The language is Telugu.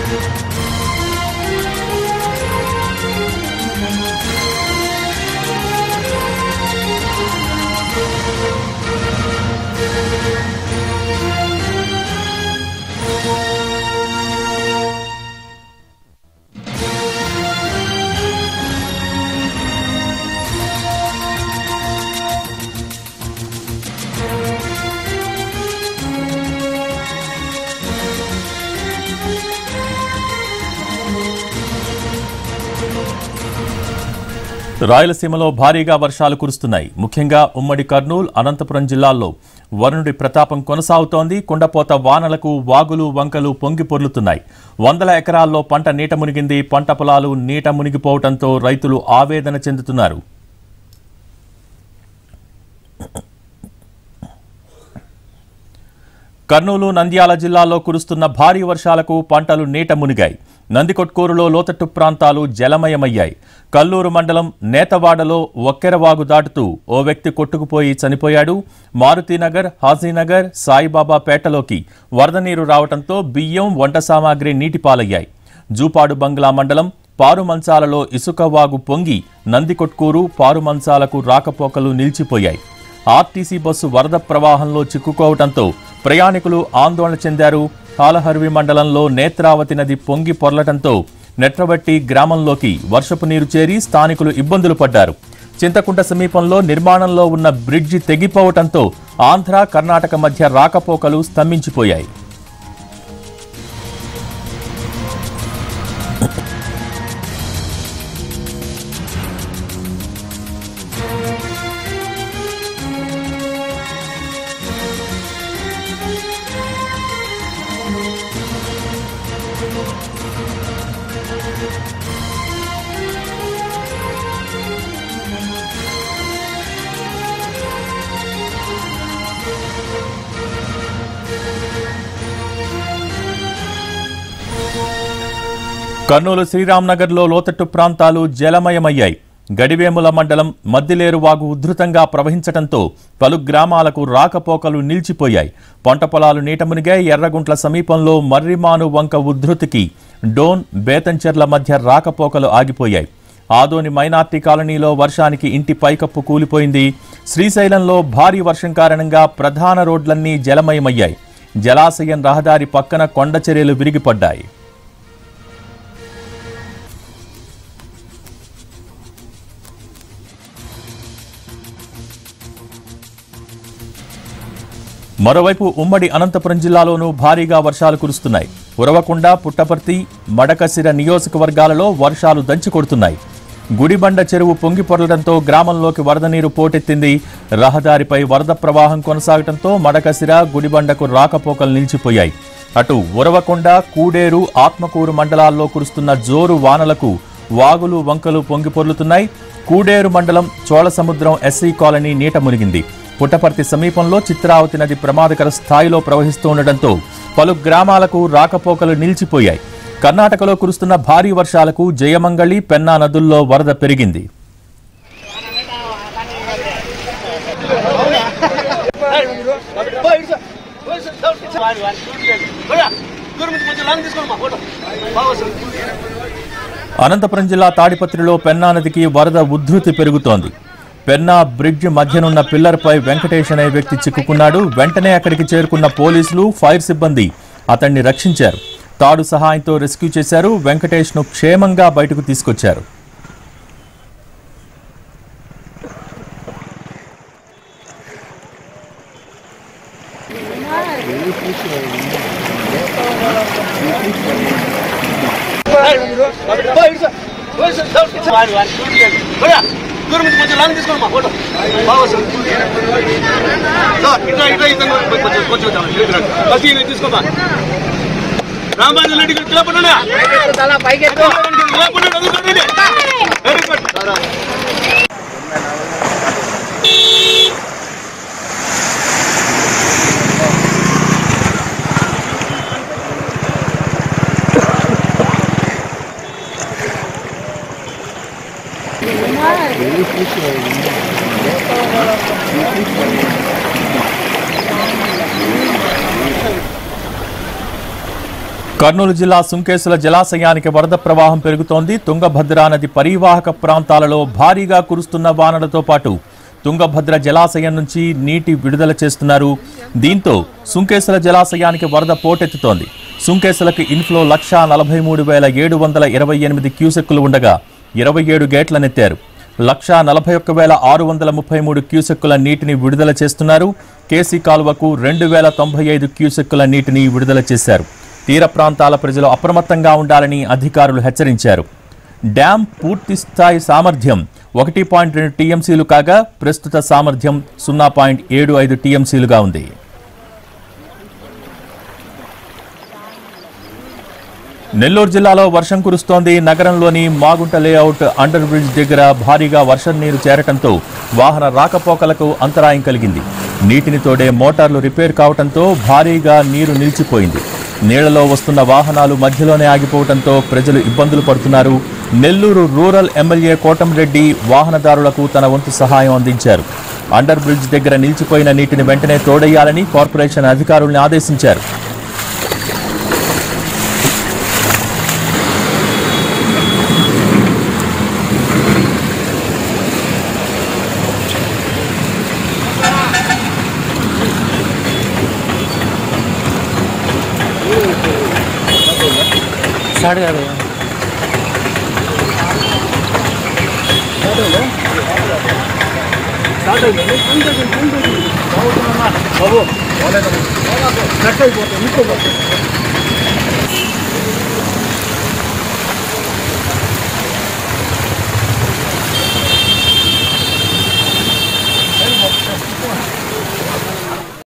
రాయలసీమలో భారీగా వర్షాలు కురుస్తున్నాయి ముఖ్యంగా ఉమ్మడి కర్నూలు అనంతపురం జిల్లాల్లో వరుణుడి ప్రతాపం కొనసాగుతోంది కుండపోత వానలకు వాగులు వంకలు పొంగి పొర్లుతున్నాయి వందల ఎకరాల్లో పంట నీట మునిగింది పంట పొలాలు నీట మునిగిపోవడంతో రైతులు ఆవేదన చెందుతున్నారు కర్నూలు నంద్యాల జిల్లాల్లో కురుస్తున్న భారీ వర్షాలకు పంటలు నీట మునిగాయి నందికొట్కూరులో లోతట్టు ప్రాంతాలు జలమయమయ్యాయి కల్లూరు మండలం నేతవాడలో ఒక్కెరవాగు దాటుతూ ఓ వ్యక్తి కొట్టుకుపోయి చనిపోయాడు మారుతీనగర్ హాజీనగర్ సాయిబాబా పేటలోకి వరద నీరు రావడంతో బియ్యం వంట సామాగ్రి నీటిపాలయ్యాయి జూపాడు బంగ్లా మండలం పారుమంచాలలో ఇసుక వాగు పొంగి నందికొట్కూరు పారుమంచాలకు రాకపోకలు నిలిచిపోయాయి ఆర్టీసీ బస్సు వరద ప్రవాహంలో చిక్కుకోవడంతో ప్రయాణికులు ఆందోళన చెందారు కాలహర్వి మండలంలో నేత్రావతి నది పొంగి పొర్లటంతో నెట్రవట్టి గ్రామంలోకి వర్షపు నీరు చేరి స్థానికులు ఇబ్బందులు పడ్డారు చింతకుంట సమీపంలో నిర్మాణంలో ఉన్న బ్రిడ్జి తెగిపోవటంతో ఆంధ్ర కర్ణాటక మధ్య రాకపోకలు స్తంభించిపోయాయి కర్నూలు శ్రీరాంనగర్లో లోతట్టు ప్రాంతాలు జలమయమయ్యాయి గడివేముల మండలం మద్దిలేరు వాగు ఉధృతంగా ప్రవహించడంతో పలు గ్రామాలకు రాకపోకలు నిలిచిపోయాయి పంట పొలాలు నీట మునిగాయి ఎర్రగుంట్ల సమీపంలో మర్రిమాను వంక ఉధృతికి డోన్ బేతంచెర్ల మధ్య రాకపోకలు ఆగిపోయాయి ఆదోని మైనార్టీ కాలనీలో వర్షానికి ఇంటి పైకప్పు కూలిపోయింది శ్రీశైలంలో భారీ వర్షం కారణంగా ప్రధాన రోడ్లన్నీ జలమయమయ్యాయి జలాశయం రహదారి పక్కన కొండ చర్యలు విరిగిపడ్డాయి మరోవైపు ఉమ్మడి అనంతపురం జిల్లాలోనూ భారీగా వర్షాలు కురుస్తున్నాయి ఉరవకొండ పుట్టపర్తి మడకసిర నియోజకవర్గాలలో వర్షాలు దంచి కొడుతున్నాయి గుడిబండ చెరువు పొంగి పొరలడంతో గ్రామంలోకి వరద నీరు పోటెత్తింది రహదారిపై వరద ప్రవాహం కొనసాగడంతో మడకసిర గుడిబండకు రాకపోకలు నిలిచిపోయాయి అటు ఉరవకొండ కూడేరు ఆత్మకూరు మండలాల్లో కురుస్తున్న జోరు వానలకు వాగులు వంకలు పొంగి పొర్లుతున్నాయి కూడేరు మండలం చోళసముద్రం ఎస్సీ కాలనీ నీట మునిగింది పుట్టపర్తి సమీపంలో చిత్రావతి నది ప్రమాదకర స్థాయిలో ప్రవహిస్తూ ఉండటంతో పలు గ్రామాలకు రాకపోకలు నిలిచిపోయాయి కర్ణాటకలో కురుస్తున్న భారీ వర్షాలకు జయమంగళి పెన్నా నదుల్లో వరద పెరిగింది అనంతపురం జిల్లా తాడిపత్రిలో పెన్నా నదికి వరద ఉధృతి పెరుగుతోంది పెన్నా బ్రిడ్జ్ మధ్యనున్న పిల్లర్పై వెంకటేష్ అనే వ్యక్తి చిక్కుకున్నాడు వెంటనే అక్కడికి చేరుకున్న పోలీసులు ఫైర్ సిబ్బంది అతన్ని రక్షించారు తాడు సహాయంతో రెస్క్యూ చేశారు వెంకటేష్ ను క్షేమంగా బయటకు తీసుకొచ్చారు దూరం నుంచి కొంచెం లాంగ్ తీసుకోండి మా ఫోటో బాగా వస్తుంది సార్ ఇట్లా ఇట్లా ఇట్లా కొంచెం కొంచెం బస్ ఇది తీసుకోమా రాంబాజు రెడ్డి గారు లేపండి లేపండి అడుగుతాడు వెరీ గుడ్ కర్నూలు జిల్లా సుంకేసుల జలాశయానికి వరద ప్రవాహం పెరుగుతోంది తుంగభద్ర నది పరివాహక ప్రాంతాలలో భారీగా కురుస్తున్న వానలతో పాటు తుంగభద్ర జలాశయం నుంచి నీటి విడుదల చేస్తున్నారు దీంతో సుంకేసుల జలాశయానికి వరద పోటెత్తుతోంది సుంకేసులకు ఇన్ఫ్లో లక్షా నలభై మూడు వేల ఏడు వందల ఇరవై ఎనిమిది క్యూసెక్కులు ఉండగా ఇరవై ఏడు గేట్లనెత్తారు లక్షా నలభై ఒక్క వేల ఆరు వందల ముప్పై మూడు క్యూసెక్కుల నీటిని విడుదల చేస్తున్నారు కేసీ కాలువకు రెండు వేల తొంభై ఐదు క్యూసెక్కుల నీటిని విడుదల చేశారు తీర ప్రాంతాల ప్రజలు అప్రమత్తంగా ఉండాలని అధికారులు హెచ్చరించారు డ్యాం పూర్తి స్థాయి సామర్థ్యం ఒకటి పాయింట్ రెండు టీఎంసీలు కాగా ప్రస్తుత సామర్థ్యం సున్నా పాయింట్ ఏడు ఐదు టీఎంసీలుగా ఉంది నెల్లూరు జిల్లాలో వర్షం కురుస్తోంది నగరంలోని మాగుంట లేఅవుట్ అండర్ బ్రిడ్జ్ దగ్గర భారీగా వర్షం నీరు చేరటంతో వాహన రాకపోకలకు అంతరాయం కలిగింది నీటిని తోడే మోటార్లు రిపేర్ కావడంతో భారీగా నీరు నిలిచిపోయింది నీళ్లలో వస్తున్న వాహనాలు మధ్యలోనే ఆగిపోవడంతో ప్రజలు ఇబ్బందులు పడుతున్నారు నెల్లూరు రూరల్ ఎమ్మెల్యే కోటంరెడ్డి వాహనదారులకు తన వంతు సహాయం అందించారు అండర్ బ్రిడ్జ్ దగ్గర నిలిచిపోయిన నీటిని వెంటనే తోడేయాలని కార్పొరేషన్ అధికారుల్ని ఆదేశించారు స్టార్ట్ కాదు బాబు కట్ అయిపోతుంది